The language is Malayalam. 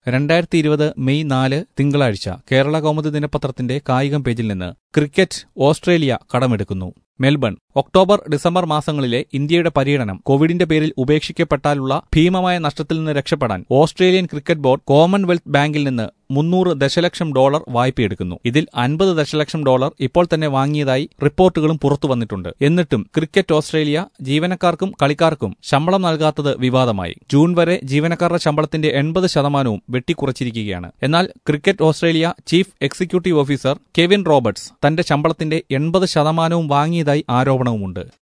രണ്ടായിരത്തി ഇരുപത് മെയ് നാല് തിങ്കളാഴ്ച കേരള കൗമുദി ദിനപത്രത്തിന്റെ കായികം പേജിൽ നിന്ന് ക്രിക്കറ്റ് ഓസ്ട്രേലിയ കടമെടുക്കുന്നു മെൽബൺ ഒക്ടോബർ ഡിസംബർ മാസങ്ങളിലെ ഇന്ത്യയുടെ പര്യടനം കോവിഡിന്റെ പേരിൽ ഉപേക്ഷിക്കപ്പെട്ടാലുള്ള ഭീമമായ നഷ്ടത്തിൽ നിന്ന് രക്ഷപ്പെടാൻ ഓസ്ട്രേലിയൻ ക്രിക്കറ്റ് ബോർഡ് കോമൺവെൽത്ത് ബാങ്കിൽ നിന്ന് മുന്നൂറ് ദശലക്ഷം ഡോളർ വായ്പയെടുക്കുന്നു ഇതിൽ അൻപത് ദശലക്ഷം ഡോളർ ഇപ്പോൾ തന്നെ വാങ്ങിയതായി റിപ്പോർട്ടുകളും പുറത്തു വന്നിട്ടുണ്ട് എന്നിട്ടും ക്രിക്കറ്റ് ഓസ്ട്രേലിയ ജീവനക്കാർക്കും കളിക്കാർക്കും ശമ്പളം നൽകാത്തത് വിവാദമായി ജൂൺ വരെ ജീവനക്കാരുടെ ശമ്പളത്തിന്റെ എൺപത് ശതമാനവും വെട്ടിക്കുറച്ചിരിക്കുകയാണ് എന്നാൽ cricket Australia chief executive officer Kevin Roberts തന്റെ ശമ്പളത്തിന്റെ എൺപത് ശതമാനവും വാങ്ങിയതായി ആരോപണവുമുണ്ട്